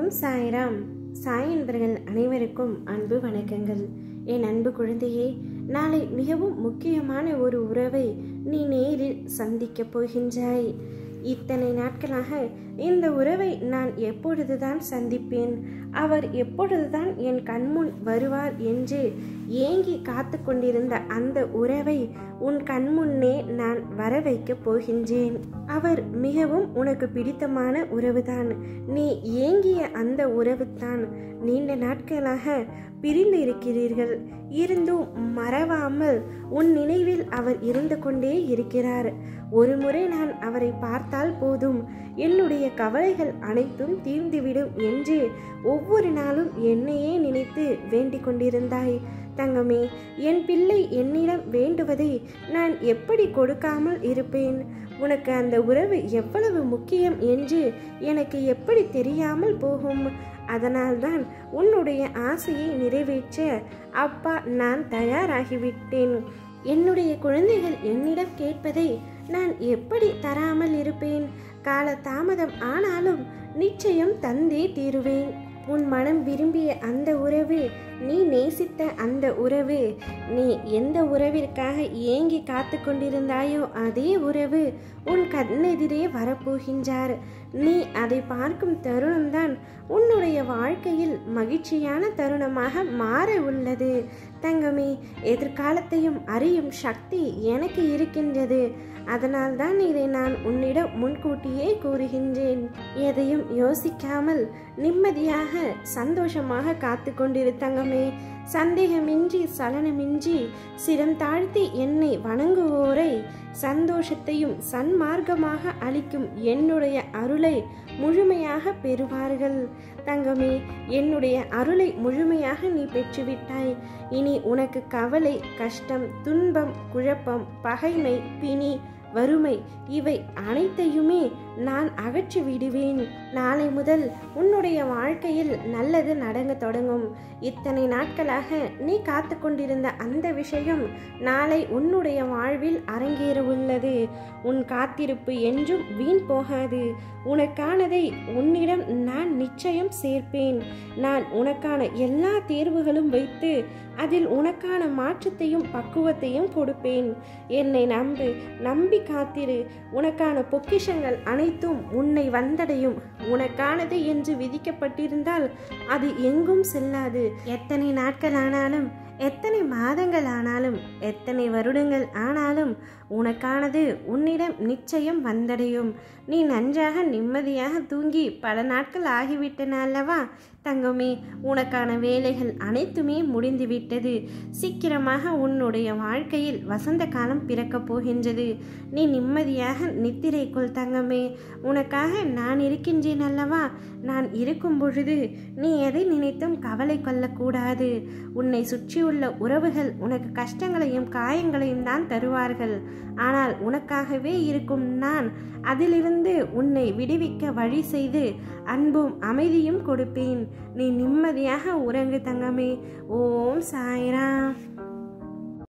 ஓம் சாய்ராம் சாய் என்பர்கள் அனைவருக்கும் அன்பு வணக்கங்கள் என் அன்பு குழந்தையே நாளை மிகவும் முக்கியமான ஒரு உறவை நீ நேரில் சந்திக்கப் போகின்றாய் இத்தனை நாட்களாக இந்த உறவை நான் எப்பொழுதுதான் சந்திப்பேன் அவர் எப்பொழுதுதான் என் கண்முன் வருவார் என்று ஏங்கி காத்து கொண்டிருந்த அந்த உறவை உன் கண்முன்னே நான் வர வைக்கப் போகின்றேன் அவர் மிகவும் உனக்கு பிடித்தமான உறவுதான் நீ ஏங்கிய அந்த உறவுதான் நீண்ட நாட்களாக பிரிந்து இருக்கிறீர்கள் இருந்தும் மறவாமல் உன் நினைவில் அவர் இருந்து கொண்டே இருக்கிறார் ஒரு முறை நான் அவரை பார்த்தால் போதும் என்னுடைய கவலைகள் அனைத்தும் தீர்ந்துவிடும் என்று ஒவ்வொரு நாளும் என்னையே நினைத்து வேண்டிக் கொண்டிருந்தாய் தங்கமே என் பிள்ளை என்னிடம் வேண்டுவதை நான் எப்படி கொடுக்காமல் இருப்பேன் உனக்கு அந்த உறவு எவ்வளவு முக்கியம் என்று எனக்கு எப்படி தெரியாமல் போகும் அதனால்தான் உன்னுடைய ஆசையை நிறைவேற்ற அப்பா நான் தயாராகிவிட்டேன் என்னுடைய குழந்தைகள் என்னிடம் கேட்பதை நான் எப்படி தராமல் இருப்பேன் கால தாமதம் ஆனாலும் நிச்சயம் தந்தே தீருவேன் உன் மனம் விரும்பிய அந்த உறவு நீ நேசித்த அந்த உறவு நீ எந்த உறவிற்காக ஏங்கி காத்து கொண்டிருந்தாயோ அதே உறவு உன் கண்ணெதிரே வரப்போகின்றார் நீ அதை பார்க்கும் தருணம்தான் உன்னுடைய வாழ்க்கையில் மகிழ்ச்சியான தருணமாக மாற உள்ளது தங்கமே எதிர்காலத்தையும் அறியும் சக்தி எனக்கு இருக்கின்றது அதனால்தான் இதை நான் உன்னிடம் முன்கூட்டியே கூறுகின்றேன் எதையும் யோசிக்காமல் நிம்மதியாக சந்தோஷமாக காத்து கொண்டிரு தங்கமே சந்தேகமின்றி சலனமின்றி சிரம் தாழ்த்தி என்னை வணங்குவோரை சந்தோஷத்தையும் சன்மார்க்கமாக அளிக்கும் என்னுடைய அருளை முழுமையாக பெறுவார்கள் தங்கமே என்னுடைய அருளை முழுமையாக நீ பெற்றுவிட்டாய் இனி உனக்கு கவலை கஷ்டம் துன்பம் குழப்பம் பகைமை பிணி வறுமை இவை அனைத்தையுமே நான் அகற்றி விடுவேன் நாளை முதல் உன்னுடைய வாழ்க்கையில் நல்லது நடங்க தொடங்கும் இத்தனை நாட்களாக நீ காத்து கொண்டிருந்த அந்த விஷயம் நாளை உன்னுடைய வாழ்வில் அரங்கேற உள்ளது உன் காத்திருப்பு என்றும் வீண் போகாது உனக்கானதை உன்னிடம் நான் நிச்சயம் சேர்ப்பேன் நான் உனக்கான எல்லா தேர்வுகளும் வைத்து அதில் உனக்கான மாற்றத்தையும் பக்குவத்தையும் கொடுப்பேன் என்னை நம்பு நம்பி காத்திரு உனக்கான பொக்கிஷங்கள் அனைத்தும் உன்னை வந்தடையும் உனக்கானது என்று விதிக்கப்பட்டிருந்தால் அது எங்கும் செல்லாது எத்தனை நாட்கள் ஆனாலும் எத்தனை மாதங்கள் ஆனாலும் எத்தனை வருடங்கள் ஆனாலும் உனக்கானது உன்னிடம் நிச்சயம் வந்தடையும் நீ நன்றாக நிம்மதியாக தூங்கி பல நாட்கள் ஆகிவிட்டன அல்லவா தங்கமே உனக்கான வேலைகள் அனைத்துமே முடிந்துவிட்டது சீக்கிரமாக உன்னுடைய வாழ்க்கையில் வசந்த காலம் பிறக்கப் போகின்றது நீ நிம்மதியாக நித்திரைக்குள் தங்கமே உனக்காக நான் இருக்கின்றேன் அல்லவா நான் இருக்கும் பொழுது நீ எதை நினைத்தும் கவலை கொள்ளக்கூடாது உன்னை சுற்றியுள்ள உறவுகள் உனக்கு கஷ்டங்களையும் காயங்களையும் தான் தருவார்கள் ஆனால் உனக்காகவே இருக்கும் நான் அதிலிருந்து உன்னை விடுவிக்க வழி செய்து அன்பும் அமைதியும் கொடுப்பேன் நீ நிம்மதியாக உறங்கு தங்கமே ஓம் சாய்ராம்